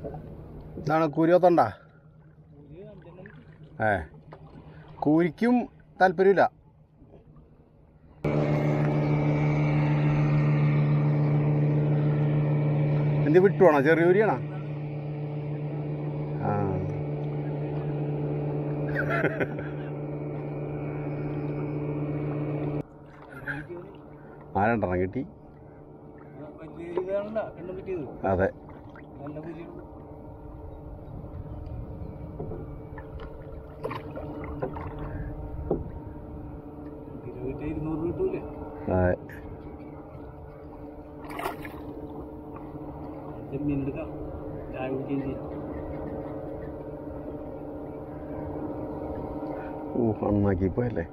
ഇതാണ് കൂരിയോത്തണ്ട ഏ കൂരിക്കും താല്പര്യമില്ല എന്ത് വിട്ടുവാണോ ചെറിയൂരിയാണോ ആ ആ രണ്ടെണ്ണം കിട്ടി വലിയ ഇതാണല്ലോ എണ്ണം കിട്ടിയത് അതെ നല്ല പുലി കിലോ കിട്ടിയ ഇരുന്നൂറ് കിട്ടൂലേ അതെ ചെമ്മീൻ എടുക്കാം ചായ കുടിക്കുകയും ചെയ്യാം ഓ നന്നാക്കി പോയല്ലേ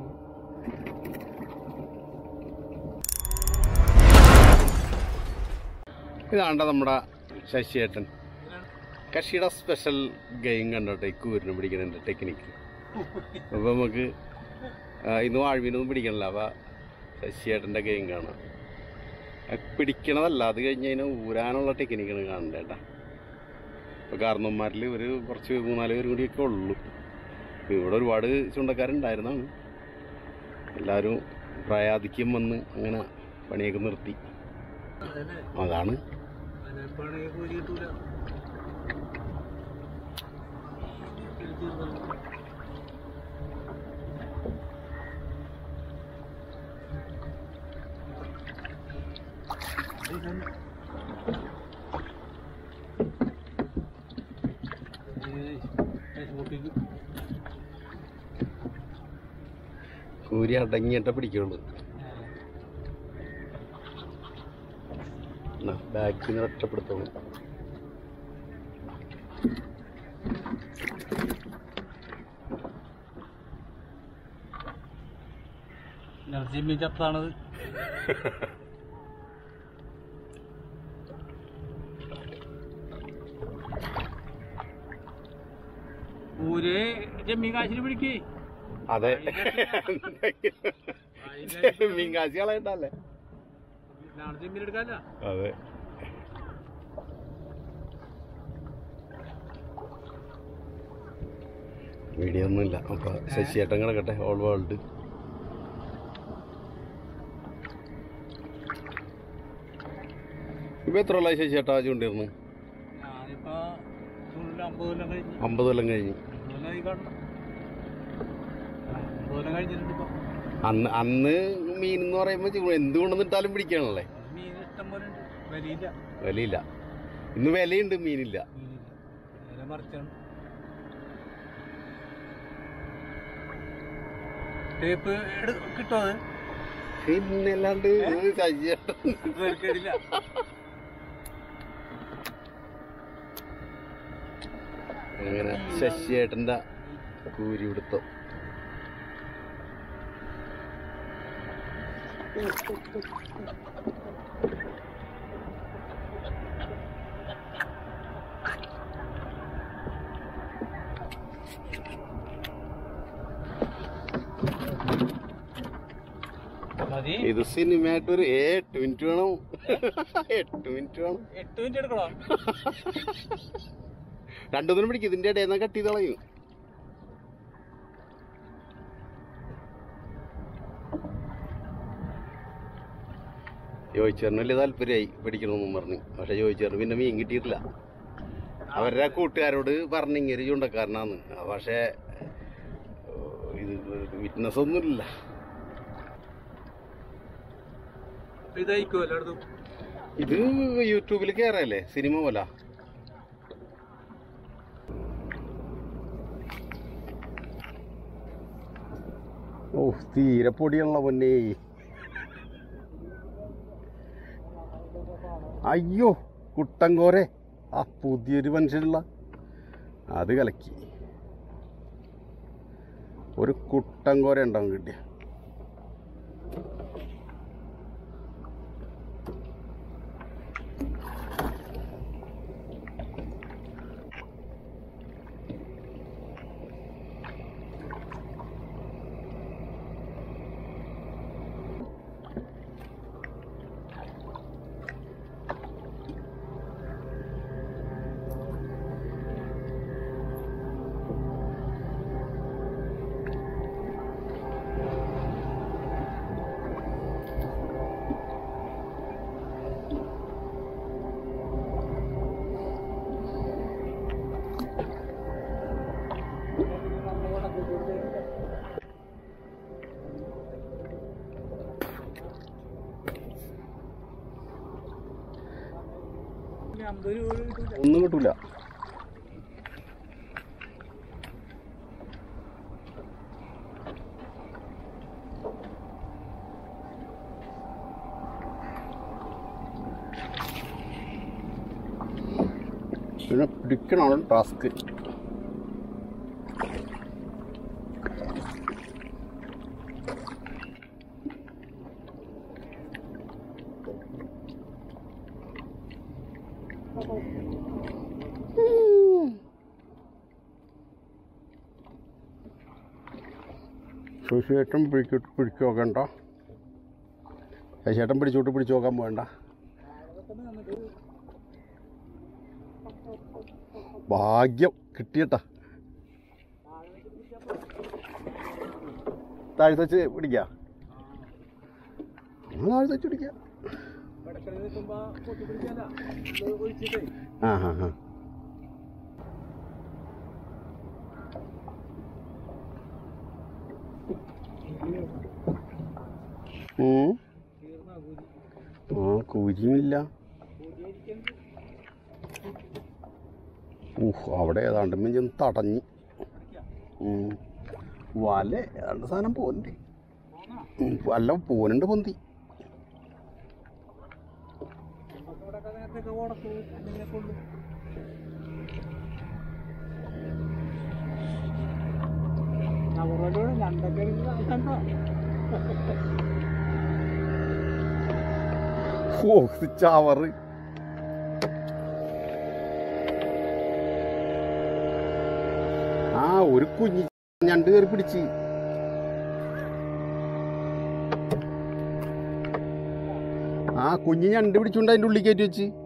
ഇതാണ്ട നമ്മുടെ ശശിയേട്ടൻ കക്ഷിയുടെ സ്പെഷ്യൽ ഗെയിം കണ്ടോട്ടെ ഈ കൂരിനെ പിടിക്കുന്നതിൻ്റെ ടെക്നിക്ക് അപ്പോൾ നമുക്ക് ആ, ഇന്ന് വാഴ്മീനൊന്നും പിടിക്കണില്ല അപ്പോൾ ശശിയേട്ടൻ്റെ ഗെയിം കാണാം ആ, പിടിക്കണതല്ല അത് കഴിഞ്ഞ് അതിനെ ഊരാനുള്ള ടെക്നിക്കാണ് കാണേണ്ടത് കേട്ടാ ഇപ്പോൾ കാരണവന്മാരിൽ ഒരു കുറച്ച് മൂന്നാല് പേരും കൂടിയൊക്കെ ഉള്ളൂ ഇപ്പൊ ഇവിടെ ഒരുപാട് ചുണ്ടക്കാരുണ്ടായിരുന്നാണ് എല്ലാവരും പ്രായാധിക്യം വന്ന് അങ്ങനെ പണിയൊക്കെ നിർത്തി അതല്ലേ അതാണ് അതിനെപ്പാണെങ്കിൽ കൂലി കിട്ടൂല കൂരി അടങ്ങിയിട്ടേ പിടിക്കുള്ളൂ ബാക്കിൽ നിന്ന് ഒറ്റപ്പെടുത്തുള്ളൂ ചെമ്മീൻ ചത്താണത് ഊര് ചെമ്മീൻ കാശിന് പിടിക്കേ അതെ മീൻകാശി കളയണ്ടല്ലേ നാളെ ചെമ്മീൻ എടുക്കാല്ല അതെ വീഡിയോ ഒന്നുമില്ല അപ്പൊ ശശിയേട്ടൻ കിടക്കട്ടെ ഓൾ വേൾഡ് ഇപ്പൊ എത്ര കൊല്ലായി ശശിയേട്ടാ ചൂണ്ടിരുന്നു ഞാനിപ്പോ ചൂണ്ടിൽ അമ്പത് കൊല്ലം കഴിഞ്ഞ് അമ്പത് കൊല്ലം കഴിഞ്ഞ് അമ്പത് കൊല്ലം ഈ കാണണം അമ്പത് കൊല്ലം കഴിഞ്ഞിട്ടുണ്ട് ഇപ്പൊ അന്ന് അന്ന് മീൻ എന്ന് പറയുമ്പോൾ ചൂ- എന്ത് കൊണ്ടുവന്നിട്ടാലും പിടിക്കാണല്ലേ മീൻ ഇഷ്ടം പോലെ ഉണ്ട് വിലയില്ല വിലയില്ല ഇന്ന് വിലയുണ്ട് മീനില്ല മീനില്ല വില മറിച്ചാണ് ടേപ്പ് കിട്ടുമോ അത് പിന്നല്ലാണ്ട് ഇത് ശശിയേട്ടൻ പേർക്കേടില്ല അങ്ങനെ ശശിയേട്ടൻ്റെ കൂരി പിടുത്തം മതി ഇത് സിനിമയായിട്ട് ഒരു എട്ട് മിനിറ്റ് വേണം എട്ട് മിനിറ്റ് വേണം എട്ട് മിനിറ്റ് എടുക്കണോ രണ്ടു ദിനം പിടിക്കും ഇതിന്റെ ഇടയിൽ നിന്ന് കട്ട് ചെയ്ത് കളയും ചോദിച്ചേറിന് വലിയ താല്പര്യമായി പിടിക്കണമെന്നും പറഞ്ഞു പക്ഷെ ചോദിച്ചേറിന് പിന്നെ മീൻ കിട്ടിയിട്ടില്ല അവരുടെ കൂട്ടുകാരോട് പറഞ്ഞു ഇങ്ങനെ ചൂണ്ടക്കാരനാന്ന് പക്ഷേ ഇത് വിറ്റ്നസ് ഒന്നുമില്ല ഇതായിക്കോ എല്ലായിടത്തും ഇത് യൂട്യൂബിൽ കയറല്ലേ സിനിമ പോലെ ഓ തീരെ പൊടിയുള്ള പൊന്നേ അയ്യോ കുട്ടങ്കോരെ ആ പുതിയൊരു മനുഷ്യനുള്ള അത് കലക്കി ഒരു കുട്ടങ്കോര ഉണ്ടാവും കിട്ടിയ അമ്പത് രൂപ കിട്ടൂല ഒന്നും കിട്ടൂല പിന്നെ പിടിക്കണമാണ് ടാസ്ക് ശശിയേട്ടൻ പിടിക്കോട്ട് പിടിച്ചു നോക്കണ്ട ശശിയേട്ടൻ പിടിച്ചോട്ട് പിടിച്ചു നോക്കാൻ വേണ്ട ഭാഗ്യം കിട്ടിയട്ടാ താഴ്ത്ത വെച്ച് പിടിക്കാം താഴ്ത്ത വെച്ച് പിടിക്കാം കടക്കരയിൽ നിൽക്കുമ്പോ പൊട്ടിപ്പിടിക്കാല ഒഴിച്ചിട്ടേ ആ ഹാ ഹാ ഉം. തീർന്നാ കൂലി ആ കുരിയുമില്ല കൂലി ഇരിക്കുന്നത് ഊഹ് അവിടെ ഏതാണ്ട് ചെന്ന് തടഞ്ഞ് പിടിക്കാം ഉം. വല ഏതാണ്ട് സാധനം പോന്നുണ്ട് പോന്നാ ഉം, അല്ല പോനുണ്ട് പൊന്തി നമുക്ക് ഇവിടെ നേരത്തെ ഓടത്ത് എന്തെങ്കിലും കൊള്ളു അവരോട് ഞണ്ടൊക്കെ കണ്ടോ ഓ ഇത് ചവറ് ആ ഒരു കുഞ്ഞി ഞണ്ട് കയറി പിടിച്ച് ആ കുഞ്ഞി ഞണ്ട് പിടിച്ചുകൊണ്ട് അതിൻ്റെ ഉള്ളിൽ കയറ്റി വെച്ച്